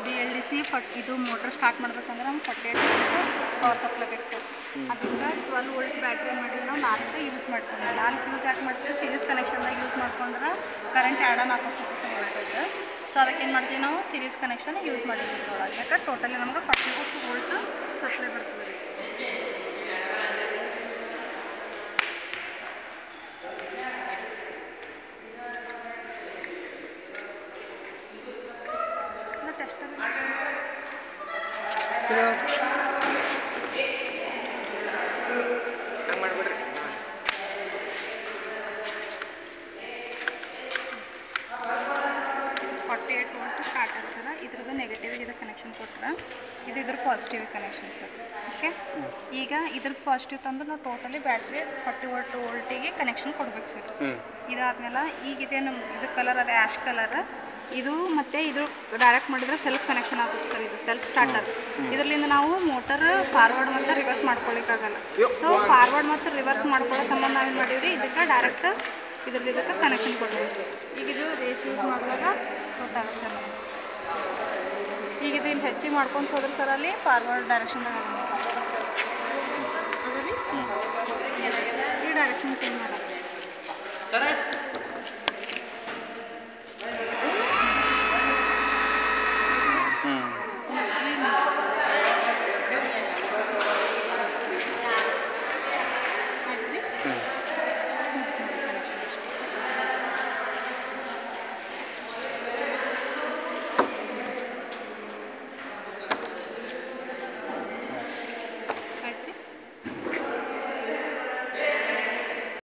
B L D C ಫಟ್ ಇದು motor start ಮಾಡ್ಬೇಕಂದ್ರೆ ನಮ್ಗೆ ಫಾರ್ಟಿ ಏಟ್ ಪವರ್ ಸಪ್ಲೈ ಬೇಕು ಸರ್ ಅದರಿಂದ ಟ್ವೆಲ್ ವೋಲ್ಟ್ ಬ್ಯಾಟ್ರಿ ಮಾಡಿ ನಾವು ನಾಲ್ಕು ಯೂಸ್ ಮಾಡ್ತೀವಿ ನಾಲ್ಕು ಯೂಸ್ ಯಾಕೆ ಮಾಡ್ತೀವಿ ಸೀರೀಸ್ ಕನೆಕ್ಷನ್ದಾಗ ಯೂಸ್ ಮಾಡ್ಕೊಂಡ್ರೆ ಕರೆಂಟ್ ಆ್ಯಡ್ ಆನ್ ಹಾಕೋಕ್ಕೆ ಸರ್ ವೋಲ್ಟೇಜ್ ಸೊ ಅದಕ್ಕೆ ಏನು ಮಾಡ್ತೀವಿ ನಾವು ಸೀರೀಸ್ ಕನೆಕ್ಷನ್ ಯೂಸ್ ಮಾಡಿದ್ದೀವಿ ಒಳಗೆ ಯಾಕೆ ಟೋಟಲಿ ನಮ್ಗೆ ಫಾರ್ಟಿ ಫೋರ್ ವೋಲ್ಟ್ ಸಪ್ಲೈ ಬರ್ತದೆ ಟೆಸ್ಟರ್ ಹಂಗೆ ಮಾಡ್ಬಿಡ್ರಿ forty eight volt starter sir ಇದ್ರದ್ದು ನೆಗೆಟಿವ್ ಇದು ಕನೆಕ್ಷನ್ ಕೊಟ್ರೆ ಇದು ಇದ್ರ ಪಾಸಿಟಿವ್ ಕನೆಕ್ಷನ್ ಸರ್ ಓಕೆ ಈಗ ಇದ್ರದ್ದು ಪಾಸಿಟಿವ್ ತಂದು ನಾವು ಟೋಟಲಿ ಬ್ಯಾಟ್ರಿ ಫಾರ್ಟಿ ವೋಲ್ಟ್ ವೋಲ್ಟಿಗೆ ಕನೆಕ್ಷನ್ ಕೊಡ್ಬೇಕು ಸರ್ ಹ್ಞೂ ಇದಾದ್ಮೇಲೆ ಈಗ ಇದೆ ನಮ್ಮ ಇದು ಕಲರ್ ಅದೇ ಆ್ಯಶ್ ಕಲರ್ ಇದು ಮತ್ತೆ ಇದು ಡೈರೆಕ್ಟ್ ಮಾಡಿದ್ರೆ ಸೆಲ್ಫ್ ಕನೆಕ್ಷನ್ ಆಗುತ್ತೆ ಸರ್ ಇದು ಸೆಲ್ಫ್ ಸ್ಟಾರ್ಟರ್ ಇದರಿಂದ ನಾವು ಮೋಟರ್ ಫಾರ್ವರ್ಡ್ ಮತ್ತು ರಿವರ್ಸ್ ಮಾಡ್ಕೊಳಿಕ್ಕಾಗಲ್ಲ ಸೊ ಫಾರ್ವರ್ಡ್ ಮತ್ತು ರಿವರ್ಸ್ ಮಾಡ್ಕೊಳ್ಳೋ ಸಂಬಂಧ ನಾವೇನು ಮಾಡೀವಿ ಇದಕ್ಕೆ ಡೈರೆಕ್ಟ್ ಇದ್ರದ್ದು ಇದಕ್ಕೆ ಕನೆಕ್ಷನ್ ಕೊಡ್ಬೇಕು ಈಗ ಇದು ರೇಸ್ ಯೂಸ್ ಮಾಡುವಾಗ ಗೊತ್ತಾಗುತ್ತೆ ಸರ್ ನಮ್ಗೆ ಈಗ ಇದು ಇಲ್ಲಿ ಹೆಚ್ಚಿಗೆ ಮಾಡ್ಕೊಂಡು ಹೋದ್ರೆ ಸರ್ ಅಲ್ಲಿ ಫಾರ್ವರ್ಡ್ ಡೈರೆಕ್ಷನ್ದಾಗ ಈ ಡೈರೆಕ್ಷನ್ ಚೇಂಜ್ ಮಾಡೋದು ಸರ